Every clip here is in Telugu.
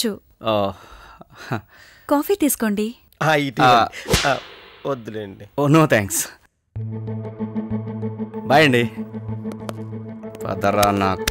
ఉండొచ్చు ఓ కాఫీ తీసుకోండి ఆ, ఇటు ఇవ్వండి. ఆ, వద్దులేండి ఓ నో థ్యాంక్స్ బాయ్ అండి పదరా నాకు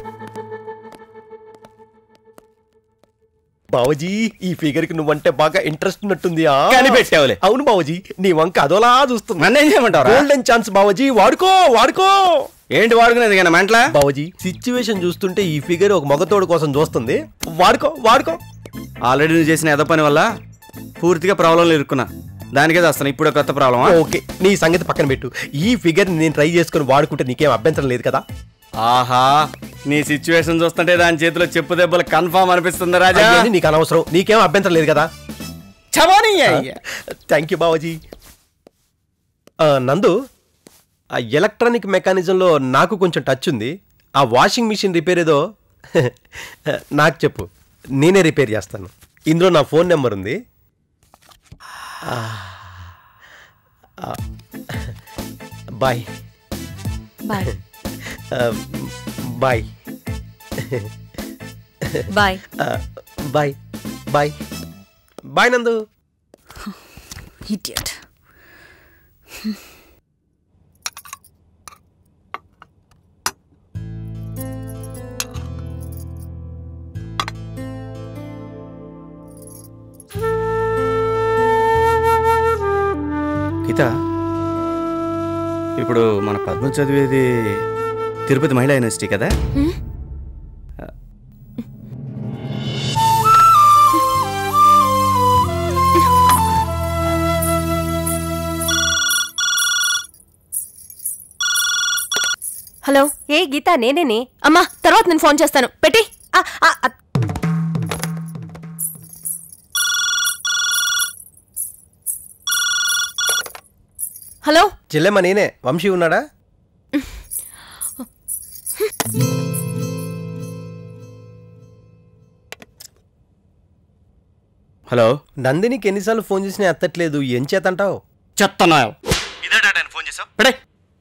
బావజీ ఈ ఫిగర్ కి నువ్వంటే బాగా ఇంట్రెస్ట్ ఉన్నట్టుంది ఆ? కనిపెట్టావులే. అవును బావజీ నీ వంక అదోలా చూస్తున్నా నన్ను ఏం చేయమంటారా గోల్డెన్ ఛాన్స్ బావజీ వాడుకో వాడుకో ఏంటి వాడుకునేది కానీ మెంట్లా బావజీ సిచ్యువేషన్ చూస్తుంటే ఈ ఫిగర్ ఒక మగతోడు కోసం చూస్తుంది వాడుకో వాడుకో ఆల్రెడీ నువ్వు చేసిన ఎద పని వల్ల పూర్తిగా ప్రాబ్లంలో ఇరుక్కున్నా దానికే వస్తాను ఇప్పుడు కొత్త ప్రాబ్లమా ఓకే నీ సంగతి పక్కన పెట్టు ఈ ఫిగర్ నేను ట్రై చేసుకుని వాడుకుంటే నీకేం అభ్యంతరం లేదు కదా ఆహా నీ సిచ్యువేషన్ చూస్తుంటే దాని చేతిలో చెప్పు దెబ్బలు కన్ఫామ్ అనిపిస్తుంది రాజా అయ్యని నీకు అనవసరం నీకేం అభ్యంతరం లేదు కదా చమానీ అయ్యా. థ్యాంక్ యూ బావజీ ఆ, నందు ఆ ఎలక్ట్రానిక్ మెకానిజంలో నాకు కొంచెం టచ్ ఉంది ఆ వాషింగ్ మిషన్ రిపేర్ ఏదో నాకు చెప్పు నేనే రిపేర్ చేస్తాను ఇందులో నా ఫోన్ నెంబర్ ఉంది ఆ, ఆ, బాయ్ బాయ్ ఆ, బాయ్ బాయ్ ఆ, bye bye bye Nandu idiot Geetha ఇప్పుడు మన పద్మ చదివేది తిరుపతి మహిళా యూనివర్సిటీ కదా హలో ఏ గీత నేనేనే అమ్మా తర్వాత నేను ఫోన్ చేస్తాను పెట్టి ఆ, ఆ, ఆ. హలో చెల్లెమ్మ నేనే వంశీ ఉన్నాడా హలో నందినికి ఎన్నిసార్లు ఫోన్ చేసినా ఎత్తట్లేదు ఏం చేతంటావు చెత్తనా ఇదే ఫోన్ చేసావు పెడే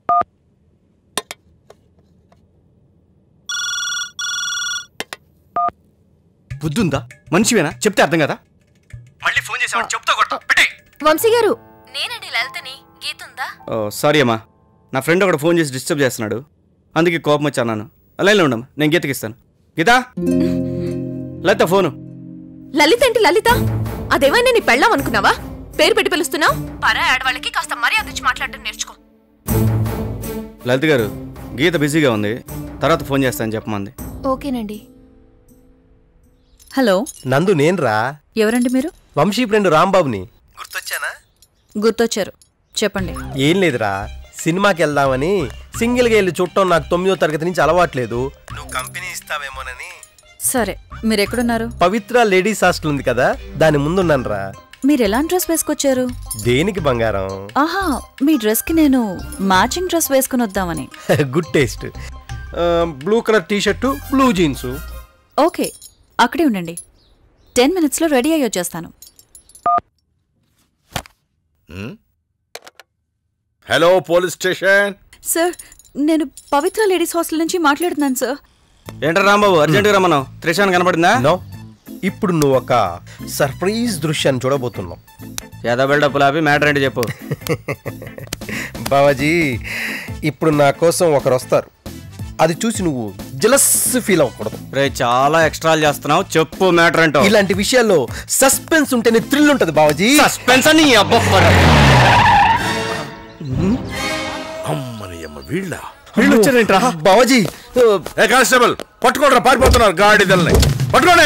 బుద్ధుందా మనిషివేనా చెప్తే అర్థం కదా మళ్ళీ ఫోన్ చేసావు చెప్తా కొడతా పెట్టే వంశీ గారు నేనండి లలితని గీతుందా ఓ సారీ అమ్మా నా ఫ్రెండ్ ఒకడు ఫోన్ చేసి డిస్టర్బ్ చేస్తున్నాడు అందుకే కోపం వచ్చి అన్నాను లైన్లో ఉండమ్మా నేను గీతకి ఇస్తాను గీత లలిత ఫోను లలిత ఏంటి లలిత అదేమైనా నీ పెళ్ళాం అనుకున్నావా పేరు పెట్టి పిలుస్తున్నావు పరా ఆడవాళ్ళకి కాస్త మర్యాద ఇచ్చి మాట్లాడటం నేర్చుకో లలిత గారు గీత బిజీగా ఉంది తర్వాత ఫోన్ చేస్తాను చెప్పమంది ఓకేనండి హలో నందు నేనురా ఎవరండి మీరు వంశీ ఫ్రెండ్ రాంబాబుని గుర్తొచ్చానా గుర్తొచ్చారు చెప్పండి ఏం లేదురా సినిమాకి వెళ్దామని సింగిల్గా వెళ్ళి చుట్టం నాకు తొమ్మిదో తరగతి నుంచి అలవాట్లేదు నువ్వు కంపెనీ ఇస్తావేమోనని సరే మీరు ఎక్కడున్నారు పవిత్ర లేడీస్ హాస్టల్ ఉంది కదా దాని ముందున్నాను రా మీరు ఎలాంటి డ్రెస్ వేసుకొచ్చారు దేనికి బంగారం ఆహా మీ డ్రెస్కి నేను మ్యాచింగ్ డ్రెస్ వేసుకుని వద్దామని good taste blue colour T shirt blue jeans okay అక్కడే ఉండండి టెన్ మినిట్స్లో రెడీ అయ్యి వచ్చేస్తాను హలో పోలీస్ స్టేషన్ సార్ నేను పవిత్ర లేడీస్ హాస్టల్ నుంచి మాట్లాడుతున్నాను సార్ ఏంట్రా రాంబాబు అర్జెంటుగా రమ్మన్నావు త్రిషాన్ కనపడిందా నో ఇప్పుడు నువ్వు ఒక సర్ప్రైజ్ దృశ్యాన్ని చూడబోతున్నావు ఏదో బిల్డప్ ఆపి మ్యాటర్ ఏంటి చెప్పు బావాజీ ఇప్పుడు నా కోసం ఒకరు వస్తారు అది చూసి నువ్వు జలస్ ఫీల్ అవ్వకూడదు రే చాలా ఎక్స్ట్రాలు చేస్తున్నావు చెప్పు మ్యాటర్ ఏంటో ఇలాంటి విషయాల్లో సస్పెన్స్ ఉంటేనే థ్రిల్ ఉంటది బావాజీ సస్పెన్స్ అని అబ్బో అమ్మని అమ్మ వీళ్ళ వీళ్ళు వచ్చారేంట్రా బావాజీ ఏ కానిస్టేబుల్ పట్టుకోండి పారిపోతున్నారు గాడిదల్ని పట్టుకోండి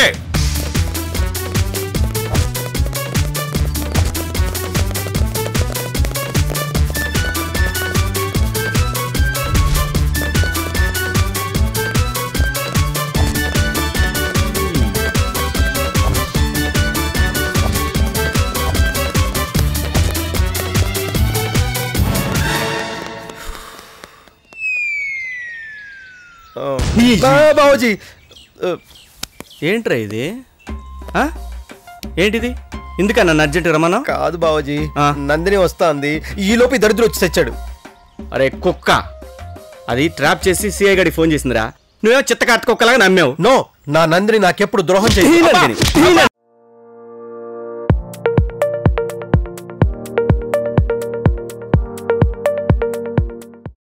బా బావాజీ ఆ, ఏంట్రా ఇది ఆ? ఏంటిది ఎందుక నన్ను అర్జెంట్ రమ్మను కాదు బావాజీ ఆ. నందిని వస్తాంది ఈ లోపు ఈ దరిద్రుడు వచ్చి తెచ్చాడు అరే కుక్క అది ట్రాప్ చేసి సిఐ గడికి ఫోన్ చేసిందిరా నువ్వేమో చిత్త కుక్కలాగా నమ్మావు నో నా నందిని నాకెప్పుడు ద్రోహం చేయి ఈ నందిని, ఈ నందిని.